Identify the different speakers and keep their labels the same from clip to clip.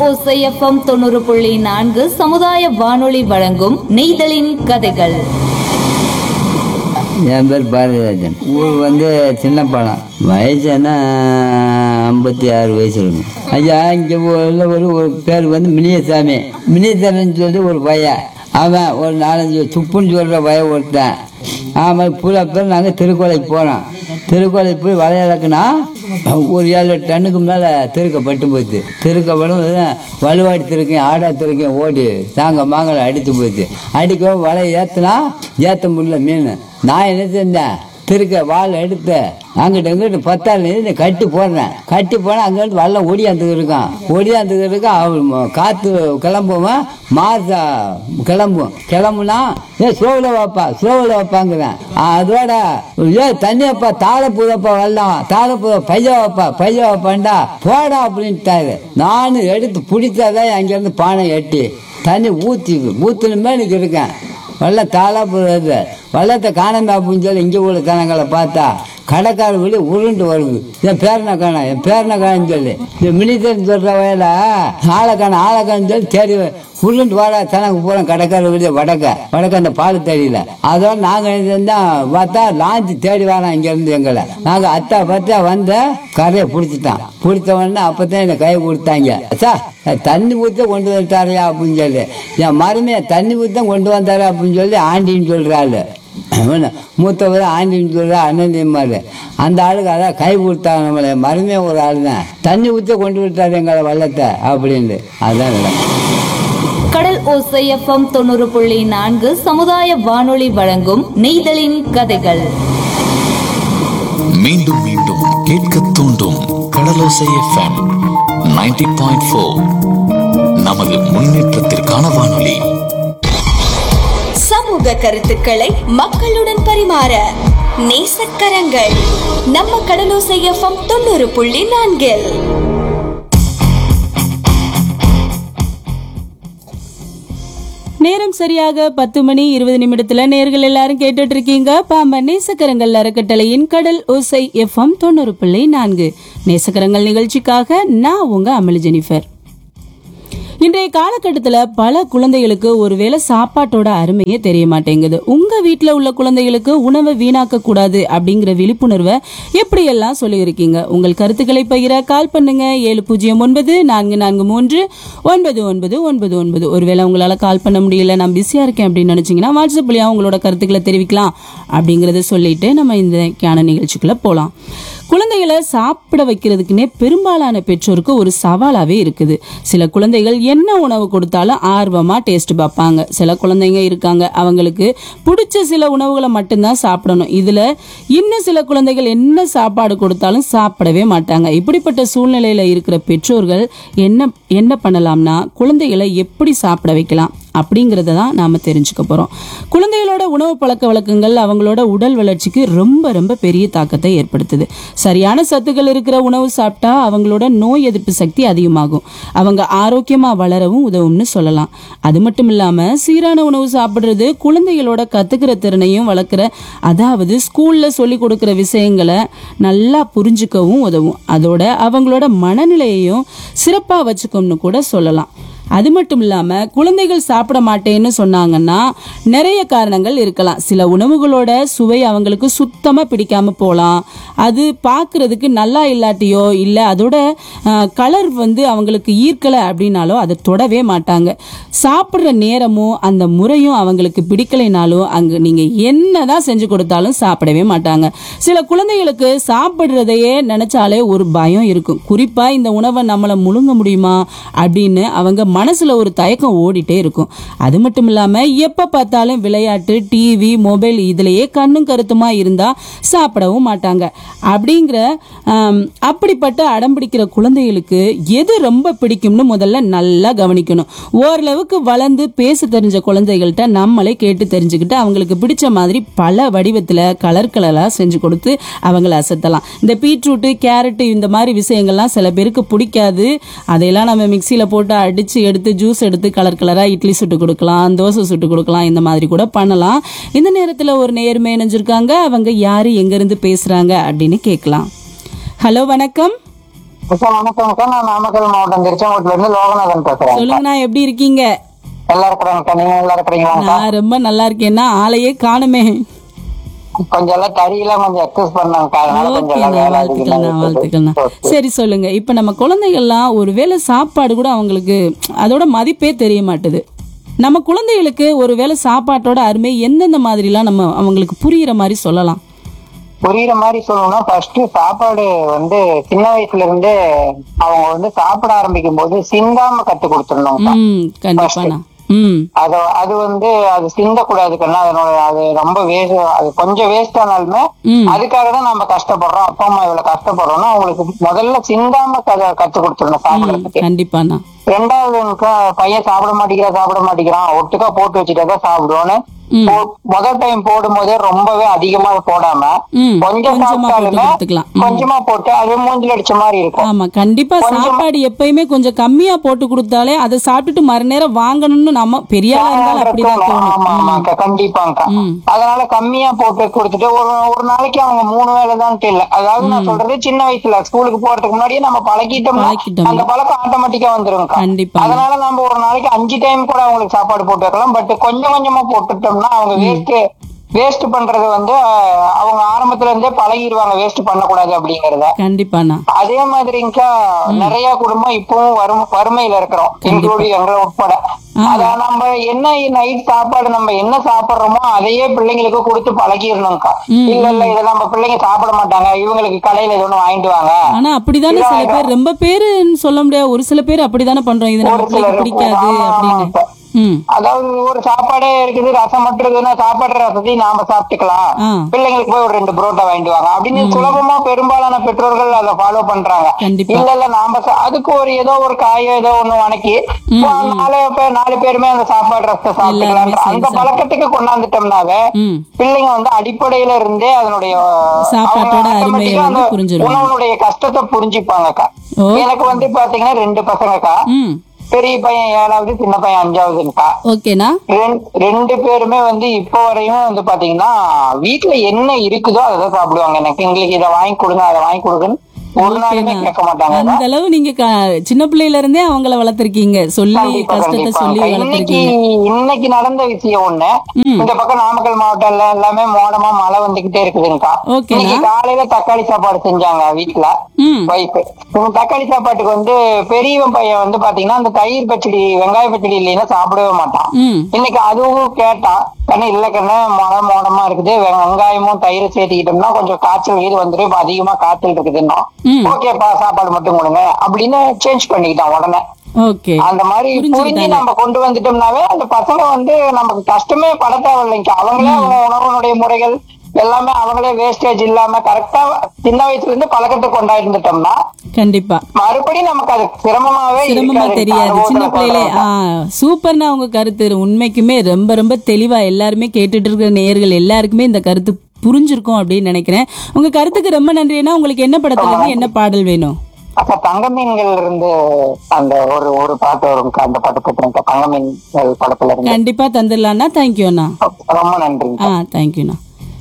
Speaker 1: ஓசைஎஃப்எம் தொண்ணூறு புள்ளி நான்கு சமுதாய வானொலி வழங்கும் நெய்தலின் கதைகள்
Speaker 2: என் பேர் பாரதிராஜன் ஊர் வந்து சின்னப்பாலம் வயசு என்ன ஐம்பத்தி ஆறு வயசு இருக்கும் ஐயா இங்கே உள்ள ஒரு ஒரு பேர் வந்து மினியசாமி மினியசாமின்னு சொல்லி ஒரு பையன் அவன் ஒரு நாலஞ்சு துப்புன்னு சொல்கிற பையன் ஒருத்தன் ஆமாம் பூரா பேர் நாங்கள் திருக்கோலைக்கு போனோம் திருக்கோலைக்கு போய் வலைய இறக்குனா ஒரு ஏழு டன்னுக்கு மேலே திருக்க பட்டு போச்சு திருக்க படும் வலுவாடி திருக்கையும் ஆடா திருக்கையும் ஓடி தாங்க மாங்கலை அடித்து போச்சு அடிக்க வலை ஏற்றுனா ஏற்ற முடியல மீன் நான் என்ன செஞ்சேன் திருக்க வால் எடுத்து அங்கிட்ட இங்கிட்டு பத்தாள் நின்று கட்டி போடுறேன் கட்டி போனால் அங்கிட்டு வல்ல ஒடியாந்துக்கு இருக்கான் ஒடியாந்துக்கு இருக்கான் அவள் ம- காற்று கிளம்புவோம் மாசா கிளம்பும் கிளம்புனா ஏ ஸ்லோவில் வைப்பா ஸ்லோவில் வைப்பாங்கிறேன் அதோட ஏ தண்ணி வைப்பா தாழ பூதப்பா வெள்ளம் தாழ பூத பைய வைப்பா பைய வைப்பாண்டா போடா அப்படின்ட்டாரு நானும் எடுத்து பிடிச்சாதான் அங்கேருந்து பானை எட்டி தண்ணி ஊற்றி ஊற்றுனுமே எனக்கு இருக்கேன் வெள்ளம் தாளா போடுறது வெள்ளத்தை காணாம அப்படின்னு சொல்லி இங்கே உள்ள தனங்களை பார்த்தா கடைக்கார வெளியே உருண்டு வருது என் பேரனை காணோம் என் பேரனை காணும் சொல்லி இந்த மினிதன் சொல்கிற வயல ஆளை காணும் ஆளை காணும் சொல்லி தேடி உருண்டு வாடா தனக்கு போகிறோம் கடைக்கார வெளியே வடக்க வடக்க அந்த பால் தெரியல அதோட நாங்கள் தான் பார்த்தா லாஞ்சி தேடி வரோம் இங்கேருந்து எங்களை நாங்கள் அத்தா பத்தா வந்த கரையை பிடிச்சிட்டான் பிடிச்ச உடனே அப்போ தான் என்னை கை கொடுத்தாங்க சார் தண்ணி ஊற்ற கொண்டு வந்துட்டாரையா அப்படின்னு சொல்லி என் மருமையை தண்ணி ஊற்ற கொண்டு வந்தாரு அப்படின்னு சொல்லி ஆண்டின்னு சொல்கிறாள் மூத்தவர் ஆண்டின்னு சொல்கிற அண்ணன்மாரு அந்த ஆளுக்கு அதான் கை கொடுத்தாங்க நம்மளை மருமையை ஒரு ஆள் தான் தண்ணி ஊற்ற கொண்டு விட்டாரு எங்களை வள்ளத்தை அப்படின்னு அதான் விளக்கம்.
Speaker 1: கடல் ஓசைஎஃப்எம் தொண்ணூறு புள்ளி நான்கு சமுதாய வானொலி வழங்கும் நெய்தலின் கதைகள்
Speaker 3: மீண்டும் மீண்டும் கேட்க தூண்டும் கடலோசை எஃப்எம் 90.4 பாயிண்ட் ஃபோர் நமது முன்னேற்றத்திற்கான வானொலி
Speaker 4: சமூக கருத்துக்களை மக்களுடன் பரிமாற நேசக்கரங்கள் நம்ம கடலோசை எஃப்எம் தொண்ணூறு புள்ளி நான்கில்
Speaker 5: நேரம் சரியாக பத்து மணி இருபது நிமிடத்துல நேர்கள் எல்லாரும் கேட்டுட்டு இருக்கீங்க பாம்பன் நேசக்கரங்கள் அறக்கட்டளையின் கடல் ஓசை எஃப்எம் தொண்ணூறு புள்ளி நான்கு நேசக்கரங்கள் நிகழ்ச்சிக்காக நான் உங்க அமளி ஜெனிஃபர் இன்றைய காலகட்டத்தில் பல குழந்தைகளுக்கு ஒருவேளை சாப்பாட்டோட அருமையே தெரிய மாட்டேங்குது உங்க வீட்டில் உள்ள குழந்தைகளுக்கு உணவை வீணாக்க கூடாது அப்படிங்கிற விழிப்புணர்வை எப்படியெல்லாம் சொல்லியிருக்கீங்க உங்கள் கருத்துக்களை பகிர கால் பண்ணுங்க ஏழு பூஜ்ஜியம் ஒன்பது நான்கு நான்கு மூன்று ஒன்பது ஒன்பது ஒன்பது ஒன்பது ஒருவேளை உங்களால் கால் பண்ண முடியல நான் பிஸியாக இருக்கேன் அப்படின்னு நினச்சிங்கன்னா வாட்ஸ்அப் வழியாக உங்களோட கருத்துக்களை தெரிவிக்கலாம் அப்படிங்கிறத சொல்லிட்டு நம்ம இந்த தியான நிகழ்ச்சிக்குள்ள போகலாம் குழந்தைகளை சாப்பிட வைக்கிறதுக்குன்னே பெரும்பாலான பெற்றோருக்கு ஒரு சவாலாவே இருக்குது சில குழந்தைகள் என்ன உணவு கொடுத்தாலும் ஆர்வமா டேஸ்ட் பார்ப்பாங்க சில குழந்தைங்க இருக்காங்க அவங்களுக்கு பிடிச்ச சில உணவுகளை மட்டும்தான் சாப்பிடணும் இதுல இன்னும் சில குழந்தைகள் என்ன சாப்பாடு கொடுத்தாலும் சாப்பிடவே மாட்டாங்க இப்படிப்பட்ட சூழ்நிலையில இருக்கிற பெற்றோர்கள் என்ன என்ன பண்ணலாம்னா குழந்தைகளை எப்படி சாப்பிட வைக்கலாம் அப்படிங்கிறத தான் நாம தெரிஞ்சுக்க போறோம் குழந்தைகளோட உணவு பழக்க வழக்கங்கள் அவங்களோட உடல் வளர்ச்சிக்கு ரொம்ப ரொம்ப பெரிய தாக்கத்தை ஏற்படுத்துது சரியான சத்துக்கள் இருக்கிற உணவு சாப்பிட்டா அவங்களோட நோய் எதிர்ப்பு சக்தி அதிகமாகும் அவங்க ஆரோக்கியமா வளரவும் உதவும்னு சொல்லலாம் அது மட்டும் இல்லாம சீரான உணவு சாப்பிடுறது குழந்தைகளோட கத்துக்கிற திறனையும் வளர்க்குற அதாவது ஸ்கூல்ல சொல்லி கொடுக்கிற விஷயங்களை நல்லா புரிஞ்சுக்கவும் உதவும் அதோட அவங்களோட மனநிலையையும் சிறப்பா வச்சுக்கோம்னு கூட சொல்லலாம் அது மட்டும் இல்லாம குழந்தைகள் சாப்பிட மாட்டேன்னு சொன்னாங்கன்னா நிறைய காரணங்கள் இருக்கலாம் சில உணவுகளோட சுவை அவங்களுக்கு சுத்தமா பிடிக்காம போகலாம் அது பார்க்கிறதுக்கு நல்லா இல்லாட்டியோ இல்ல அதோட கலர் வந்து அவங்களுக்கு ஈர்க்கல அப்படின்னாலோ அதை தொடவே மாட்டாங்க சாப்பிட்ற நேரமும் அந்த முறையும் அவங்களுக்கு பிடிக்கலைனாலும் அங்க நீங்க என்னதான் செஞ்சு கொடுத்தாலும் சாப்பிடவே மாட்டாங்க சில குழந்தைகளுக்கு சாப்பிடுறதையே நினைச்சாலே ஒரு பயம் இருக்கும் குறிப்பா இந்த உணவை நம்மள முழுங்க முடியுமா அப்படின்னு அவங்க மனசுல ஒரு தயக்கம் ஓடிட்டே இருக்கும் அது மட்டும் இல்லாம எப்ப பார்த்தாலும் விளையாட்டு டிவி மொபைல் இதுலயே கண்ணும் கருத்துமா இருந்தா சாப்பிடவும் மாட்டாங்க அப்படிங்கிற ஆம், அப்படிப்பட்ட அடம்பிடிக்கிற குழந்தைகளுக்கு எது ரொம்ப பிடிக்கும்னு முதல்ல நல்லா கவனிக்கணும் ஓரளவுக்கு வளர்ந்து பேச தெரிஞ்ச குழந்தைகள்கிட்ட நம்மளே கேட்டு தெரிஞ்சுக்கிட்டு அவங்களுக்கு பிடிச்ச மாதிரி பல வடிவத்துல கலர் கலரா செஞ்சு கொடுத்து அவங்கள அசத்தலாம் இந்த பீட்ரூட்டு கேரட்டு இந்த மாதிரி விஷயங்கள்லாம் சில பேருக்கு பிடிக்காது அதையெல்லாம் நம்ம மிக்சியில போட்டு அடிச்சு எடுத்து ஜூஸ் எடுத்து கலர் கலரா இட்லி சுட்டு கொடுக்கலாம் தோசை சுட்டு கொடுக்கலாம் இந்த மாதிரி கூட பண்ணலாம் இந்த நேரத்துல ஒரு நேர்மை இணைஞ்சிருக்காங்க அவங்க யாரு எங்க இருந்து பேசுறாங்க அப்படின்னு கேட்கலாம் ஹலோ வணக்கம்
Speaker 6: சார் வணக்கம் சார் நான் நாமக்கல் மாவட்டம் திருச்செங்கோட்டுல இருந்து லோகநாதன் பேசுறேன்
Speaker 5: சொல்லுங்கண்ணா எப்படி இருக்கீங்க
Speaker 6: நல்லா இருக்கிறாங்க நீங்க நல்லா இருக்கிறீங்களா
Speaker 5: நான் ரொம்ப நல்லா இருக்கேன்னா ஆளையே காணுமே
Speaker 6: கொஞ்சம் எல்லாம் கறியெல்லாம் கொஞ்சம் எக்ஸஸ் பண்ணாங்க அதனால கொஞ்சம் எல்லாம்
Speaker 5: ஓகேண்ணா
Speaker 6: வேலை
Speaker 5: வாழ்த்துக்கள்ண்ணா
Speaker 6: அதிகமா
Speaker 5: வாழ்த்துக்கள்ண்ணா
Speaker 6: இருக்குது.
Speaker 5: சரி சொல்லுங்க இப்ப நம்ம குழந்தைகள்லாம் ஒரு வேளை சாப்பாடு கூட அவங்களுக்கு அதோட மதிப்பே தெரிய மாட்டுது நம்ம குழந்தைகளுக்கு ஒரு வேளை சாப்பாட்டோட அருமை எந்தெந்த மாதிரிலாம் நம்ம அவங்களுக்கு புரியுற மாதிரி சொல்லலாம்
Speaker 6: புரியுற மாதிரி சொல்லணும்னா ஃபர்ஸ்ட் சாப்பாடு வந்து சின்ன வயசுல இருந்தே அவங்க வந்து சாப்பிட ஆரம்பிக்கும் போது சிந்தாம கத்து கொடுத்துடணும்
Speaker 5: ம் கண்டிப்பாண்ணா ம்
Speaker 6: அத அது வந்து அது சிந்தக்கூடாது கண்ணா அதனோட அது ரொம்ப வேஸ்ட் அது கொஞ்சம் வேஸ்ட் ஆனாலுமே
Speaker 5: ம்.
Speaker 6: அதுக்காக தான் நம்ம கஷ்டப்படுறோம் அப்பா அம்மா இவ்வளவு கஷ்டப்படுறோம்னா அவங்களுக்கு முதல்ல சிந்தாம கதை கத்து கொடுத்துடணும் சாப்பிடறதுக்கு
Speaker 5: கண்டிப்பாண்ணா
Speaker 6: ரெண்டாவது எனக்கு பையன் சாப்பிட மாட்டேங்கிறான் சாப்பிட மாட்டேங்கிறான் ஒட்டுக்கா போட்டு வச்சுட்டா தான் சாப்பிடுவோன்னு
Speaker 5: ம்.
Speaker 6: போ- முதல் டைம் போடும் போதே ரொம்பவே அதிகமா போடாம
Speaker 5: ம்,
Speaker 6: கொஞ்சம்
Speaker 5: கொஞ்சமா போட்டு
Speaker 6: சாப்பிட்டாலுமே
Speaker 5: கொடுத்துக்கலாம். ம்.
Speaker 6: கொஞ்சமா போட்டு அது மூஞ்சில அடிச்ச மாதிரி இருக்கும்
Speaker 5: ஆமா கண்டிப்பா சாப்பாடு எப்பயுமே கொஞ்சம் கம்மியா போட்டு கொடுத்தாலே அதை சாப்பிட்டுட்டு மறுநேரம் வாங்கணும்னு நம்ம பெரிய ஆளா இருந்தாலும் அப்படிதான்
Speaker 6: ஆமா
Speaker 5: தோணும்
Speaker 6: ஆமாக்கா கண்டிப்பாங்கக்கா
Speaker 5: ம்.
Speaker 6: அதனால கம்மியா போட்டு கொடுத்துட்டு ஒரு ஒரு நாளைக்கு அவங்க மூணு வேலை தான் இல்ல அதாவது நான் சொல்றது சின்ன வயசுல ஸ்கூலுக்கு போறதுக்கு முன்னாடியே நம்ம பழகிட்டோம்னா
Speaker 5: பழக்கிட்டோம்னா.
Speaker 6: அந்த பழக்கம் ஆட்டோமேட்டிக்கா வந்துருங்கக்கா
Speaker 5: கண்டிப்பா
Speaker 6: அதனால நம்ம ஒரு நாளைக்கு அஞ்சு டைம் கூட அவங்களுக்கு சாப்பாடு போட்டு வைக்கலாம் பட் கொஞ்சம் கொஞ்சமா போட்டுட்டோம்னா அவங்க வேஸ்ட் வேஸ்ட் பண்றது வந்து அஹ், அவங்க ஆரம்பத்துல இருந்தே பழகிடுவாங்க வேஸ்ட் பண்ணக்கூடாது அப்படிங்கறத
Speaker 5: கண்டிப்பாண்ணா
Speaker 6: அதே மாதிரிங்கக்கா நிறைய குடும்பம் இப்பவும் வரும் வறுமையில இருக்கிறோம் இன்க்ளூடிங் எங்களை உட்பட அத நம்ம என்ன நைட் சாப்பாடு நம்ம என்ன சாப்பிடுறோமோ அதையே பிள்ளைங்களுக்கு கொடுத்து பழகிடணும்க்கா இல்ல இல்ல இதை நம்ம பிள்ளைங்க சாப்பிட மாட்டாங்க இவங்களுக்கு கடையில இது ஒண்ணு வாங்கிட்டு வாங்க
Speaker 5: ஆனா அப்படிதானே சில பேர் ரொம்ப பேருன்னு சொல்ல முடியாது ஒரு சில பேர் அப்படிதானே பண்றோம் இது நம்ம
Speaker 6: ஒரு
Speaker 5: பிள்ளைக்கு
Speaker 6: சிலர்
Speaker 5: பிடிக்காது
Speaker 6: ஆமா,
Speaker 5: அப்படின்னு
Speaker 6: ஆமாக்கா.
Speaker 5: ம்
Speaker 6: அதாவது ஒரு சாப்பாடே இருக்குது ரசம் மட்டும் இருக்குதுன்னா சாப்பாடு ரசத்தையும் நாம சாப்பிட்டுக்கலாம்
Speaker 5: ஆ.
Speaker 6: பிள்ளைங்களுக்கு போய் ஒரு ரெண்டு புரோட்டா வாங்கிட்டு வாங்க அப்படின்னு சுலபமா பெரும்பாலான பெற்றோர்கள் அதை ஃபாலோ பண்றாங்க
Speaker 5: கண்டிப்பா.
Speaker 6: இல்ல இல்ல நாம சா- அதுக்கு ஒரு ஏதோ ஒரு காயோ ஏதோ ஒண்ணு வணக்கி நாலு பேர் நாலு பேருமே அந்த சாப்பாடு ரசத்தை சாப்பிட்டுக்கலாம்
Speaker 5: எல்லாருமே
Speaker 6: அந்த
Speaker 5: சேர்ந்து
Speaker 6: பழக்கத்துக்கு கொண்டாந்துட்டோம்னாவே
Speaker 5: ம்
Speaker 6: பிள்ளைங்க வந்து அடிப்படையில இருந்தே அதனுடைய
Speaker 5: சாப்பாட்டோட
Speaker 6: அவங்க
Speaker 5: அருமையை
Speaker 6: automatic ஆ
Speaker 5: வந்து
Speaker 6: அந்த
Speaker 5: புரிஞ்சிருவாங்க.
Speaker 6: உணவுடைய கஷ்டத்தை புரிஞ்சுப்பாங்கக்கா
Speaker 5: ஓ.
Speaker 6: எனக்கு வந்து பாத்தீங்கன்னா ரெண்டு பசங்கக்கா
Speaker 5: ம்
Speaker 6: பெரிய பையன் ஏழாவது சின்ன பையன் அஞ்சாவதுங்கக்கா
Speaker 5: ஓகேண்ணா
Speaker 6: ரெண்- ரெண்டு பேருமே வந்து இப்போ வரையும் வந்து பாத்தீங்கன்னா வீட்டுல என்ன இருக்குதோ அதை சாப்பிடுவாங்க எனக்கு எங்களுக்கு இதை வாங்கி கொடுங்க அதை வாங்கி கொடுங்கன்னு ஒரு நாளுமே கேட்க மாட்டாங்க
Speaker 5: அந்த அளவு நீங்க க- சின்ன பிள்ளையில இருந்தே அவங்கள வளர்த்திருக்கீங்க சொல்லி
Speaker 6: கண்டிப்பா,
Speaker 5: கஷ்டத்தை
Speaker 6: கண்டிப்பா.
Speaker 5: சொல்லி
Speaker 6: இன்னைக்கு
Speaker 5: வளர்த்திருக்கீங்க
Speaker 6: இன்னைக்கு நடந்த விஷயம் ஒண்ணு
Speaker 5: ம்.
Speaker 6: இந்த பக்கம் நாமக்கல் மாவட்டம்ல எல்லாமே மோடமா மழை வந்துகிட்டே இருக்குதுங்கக்கா
Speaker 5: ஓகேண்ணா.
Speaker 6: இன்னைக்கு காலையில தக்காளி சாப்பாடு செஞ்சாங்க வீட்டுல
Speaker 5: ம்
Speaker 6: வைஃப் தக்காளி சாப்பாட்டுக்கு வந்து பெரியவன் பையன் வந்து பாத்தீங்கன்னா அந்த தயிர் பச்சடி வெங்காய பச்சடி இல்லைன்னா சாப்பிடவே மாட்டான்
Speaker 5: ம்
Speaker 6: இன்னைக்கு அதுவும் கேட்டான் கண்ணு இல்ல கண்ணு மொத மோடமா இருக்குது வெ- வெங்காயமும் தயிர் சேர்த்துக்கிட்டோம்னா கொஞ்சம் காய்ச்சல் இது வந்துடும் இப்ப அதிகமா காய்ச்சல் இருக்குதுன்னா
Speaker 5: ம்.
Speaker 6: ஓகேப்பா சாப்பாடு மட்டும் கொடுங்க அப்படின்னு சேஞ்ச் பண்ணிக்கிட்டான் உடனே
Speaker 5: ஓகே
Speaker 6: அந்த மாதிரி புரிஞ்சு
Speaker 5: புரிஞ்சுக்கிட்டாங்க.
Speaker 6: நம்ம கொண்டு வந்துட்டோம்னாவே அந்த பசங்க வந்து நமக்கு கஷ்டமே பட தேவையில்லைங்க அவங்களே அவங்க உணவுனுடைய முறைகள் எல்லாமே அவங்களே வேஸ்டேஜ் இல்லாம கரெக்டா சின்ன வயசுல இருந்து பழக்கத்தை கொண்டாந்துட்டோம்னா
Speaker 5: கண்டிப்பா
Speaker 6: மறுபடியும் நமக்கு அது சிரமமாவே
Speaker 5: சிரமமா
Speaker 6: இருக்காது.
Speaker 5: தெரியாது
Speaker 6: அனுபவத்துல
Speaker 5: சின்ன பிள்ளையிலே
Speaker 6: சொல்றேன்.
Speaker 5: ஆ சூப்பர்னா உங்க கருத்து உண்மைக்குமே ரொம்ப ரொம்ப தெளிவா எல்லாருமே கேட்டுட்டு இருக்கிற நேயர்கள் எல்லாருக்குமே இந்த கருத்து புரிஞ்சிருக்கும் அப்படின்னு நினைக்கிறேன் உங்க கருத்துக்கு ரொம்ப நன்றினா உங்களுக்கு என்ன படத்துல இருந்து என்ன பாடல் வேணும்
Speaker 6: அப்ப தங்க மீன்கள் இருந்து அந்த ஒரு ஒரு பாட்டு வரும் அந்த பாட்டு போட்டுருங்க தங்க மீன்கள் படத்துல இருந்து
Speaker 5: கண்டிப்பா தந்துடலாம்னா தேங்க்யூ அண்ணா
Speaker 6: ரொம்ப நன்றிங்க
Speaker 5: ஆ தேங்க்யூண்ணா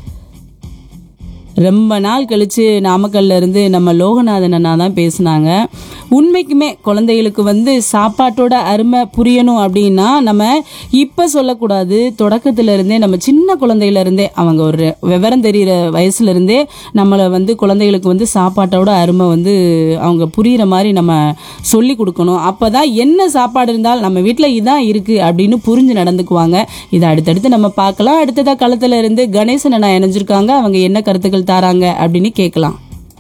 Speaker 5: ரொம்ப நாள் கழிச்சு நாமக்கல்ல இருந்து நம்ம லோகநாதன் அண்ணா தான் பேசுனாங்க உண்மைக்குமே குழந்தைகளுக்கு வந்து சாப்பாட்டோட அருமை புரியணும் அப்படின்னா நம்ம இப்போ சொல்லக்கூடாது தொடக்கத்துல இருந்தே நம்ம சின்ன குழந்தையில இருந்தே அவங்க ஒரு விவரம் தெரியிற வயசுல இருந்தே நம்மளை வந்து குழந்தைகளுக்கு வந்து சாப்பாட்டோட அருமை வந்து அவங்க புரியிற மாதிரி நம்ம சொல்லி கொடுக்கணும் அப்பதான் என்ன சாப்பாடு இருந்தால் நம்ம வீட்டில் இதான் இருக்கு அப்படின்னு புரிஞ்சு நடந்துக்குவாங்க இதை அடுத்தடுத்து நம்ம பார்க்கலாம் அடுத்ததா களத்துல இருந்து கணேசன் அண்ணா இணைஞ்சிருக்காங்க அவங்க என்ன கருத்துக்கள் தாராங்க அப்படின்னு கேட்கலாம்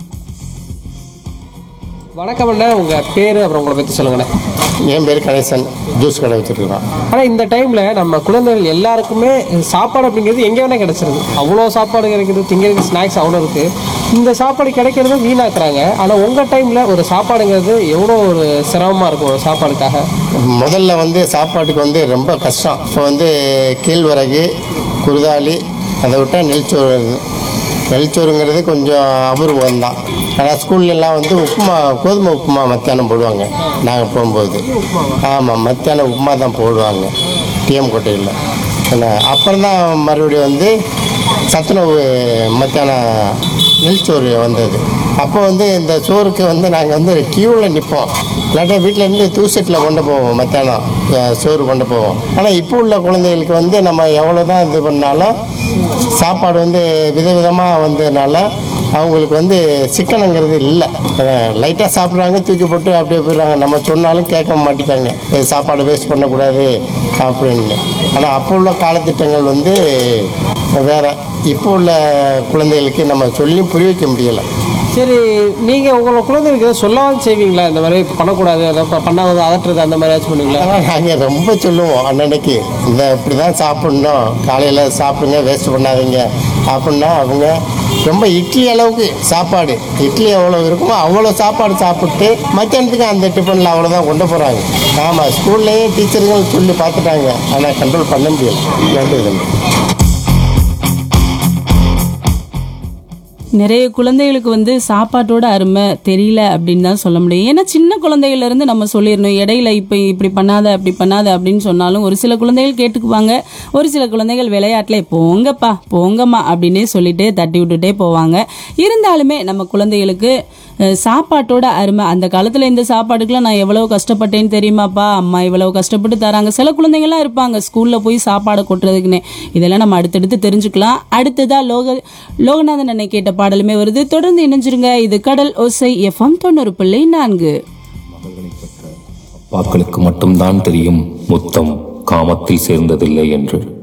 Speaker 7: வணக்கம் அண்ணா உங்க பேரு அப்புறம் உங்களை பத்தி சொல்லுங்கண்ணே
Speaker 8: என் பேர் கணேசன் ஜூஸ் கடை வச்சிருக்கிறோம்
Speaker 7: ஆனா இந்த டைம்ல நம்ம குழந்தைகள் எல்லாருக்குமே சாப்பாடு அப்படிங்கிறது எங்க வேணா கிடைச்சிருது அவ்வளோ சாப்பாடு கிடைக்குது திங்கிறதுக்கு ஸ்நாக்ஸ் அவ்வளோ இருக்கு இந்த சாப்பாடு கிடைக்கிறது வீணாக்குறாங்க ஆனா உங்க டைம்ல ஒரு சாப்பாடுங்கிறது எவ்வளோ ஒரு சிரமமா இருக்கும் ஒரு சாப்பாடுக்காக
Speaker 8: முதல்ல வந்து சாப்பாட்டுக்கு வந்து ரொம்ப கஷ்டம் இப்போ வந்து கேழ்வரகு குருதாளி அதை விட்டால் நெல்ச்சோறு நெல்ச்சோறுங்கிறது கொஞ்சம் அபூர்வம் தான் ஆனால் ஸ்கூல்லலாம் வந்து உப்புமா கோதுமை உப்புமா மத்தியானம் போடுவாங்க நாங்கள் போகும்போது ஆமாம் மத்தியானம் உப்புமா தான் போடுவாங்க டிஎம் கோட்டையில் என்ன அப்புறம் தான் மறுபடியும் வந்து சத்துணவு மத்தியானம் நெல்ச்சோறு வந்தது அப்போ வந்து இந்த சோறுக்கு வந்து நாங்கள் வந்து கியூவில் நிற்போம் இல்லாட்டா வீட்டில் இருந்து தூசெட்டில் கொண்டு போவோம் மத்தியானம் அஹ், சோறு கொண்டு போவோம் ஆனால் இப்போ உள்ள குழந்தைகளுக்கு வந்து நம்ம எவ்வளோ தான் இது பண்ணாலும் சாப்பாடு வந்து விதவிதமாக வந்ததுனால அவங்களுக்கு வந்து சிக்கனங்கிறது இல்லை லைட்டாக சாப்பிட்றாங்க தூக்கி போட்டு அப்படியே போயிடுறாங்க நம்ம சொன்னாலும் கேட்க மாட்டேங்காங்க இது சாப்பாடு வேஸ்ட் பண்ணக்கூடாது அப்படின்னு ஆனால் அப்போ உள்ள காலத்திட்டங்கள் வந்து வேற இப்போ உள்ள குழந்தைகளுக்கு நம்ம சொல்லியும் புரிய வைக்க முடியலை
Speaker 7: சரி நீங்கள் உங்களோட குழந்தைகளுக்கு எதாவது சொல்லவும் செய்வீங்களா இந்த மாதிரி பண்ணக்கூடாது அதை ப- பண்ணாத அதட்டுறது அந்த மாதிரி ஏதாச்சும் பண்ணுவீங்களா
Speaker 8: ஆனால் நாங்கள் ரொம்ப சொல்லுவோம் அன்னன்னைக்கு இந்த இப்படி தான் சாப்பிட்ணும் காலையில் சாப்பிடுங்க வேஸ்ட் பண்ணாதீங்க அப்படின்னா அவங்க ரொம்ப இட்லி அளவுக்கு சாப்பாடு இட்லி எவ்வளோ இருக்குமோ அவ்வளோ சாப்பாடு சாப்பிட்டு மத்தியானத்துக்கு அந்த டிஃபனில் அவ்வளோதான் கொண்டு போகிறாங்க ஆமாம் ஸ்கூல்லேயே டீச்சருங்கள் சொல்லி பார்த்துட்டாங்க ஆனால் கண்ட்ரோல் பண்ண முடியல நன்றி தம்பி
Speaker 5: நிறைய குழந்தைகளுக்கு வந்து சாப்பாட்டோட அருமை தெரியல அப்படின்னு தான் சொல்ல முடியும் ஏன்னா சின்ன குழந்தைகள்ல இருந்து நம்ம சொல்லிடணும் இடையில இப்போ இப்படி பண்ணாத அப்படி பண்ணாத அப்படின்னு சொன்னாலும் ஒரு சில குழந்தைகள் கேட்டுக்குவாங்க ஒரு சில குழந்தைகள் விளையாட்டுல போங்கப்பா போங்கம்மா அப்படின்னே சொல்லிட்டு தட்டி விட்டுட்டே போவாங்க இருந்தாலுமே நம்ம குழந்தைகளுக்கு அஹ், சாப்பாட்டோட அருமை அந்த காலத்துல இந்த சாப்பாடுக்கெல்லாம் நான் எவ்வளவு கஷ்டப்பட்டேன்னு தெரியுமாப்பா அம்மா இவ்வளவு கஷ்டப்பட்டு தராங்க சில குழந்தைங்கலாம் இருப்பாங்க ஸ்கூல்ல போய் சாப்பாடு கொட்டுறதுக்குன்னு இதெல்லாம் நம்ம அடுத்தடுத்து தெரிஞ்சுக்கலாம் அடுத்ததா லோக லோகநாதன் அன்னை கேட்ட பாடலுமே வருது தொடர்ந்து இணைஞ்சிருங்க இது கடல் ஓசை எஃப்எம் தொண்ணூறு பிள்ளை நான்கு
Speaker 9: அப்பாக்களுக்கு மட்டும்தான் தெரியும் முத்தம் காமத்தில் சேர்ந்ததில்லை என்று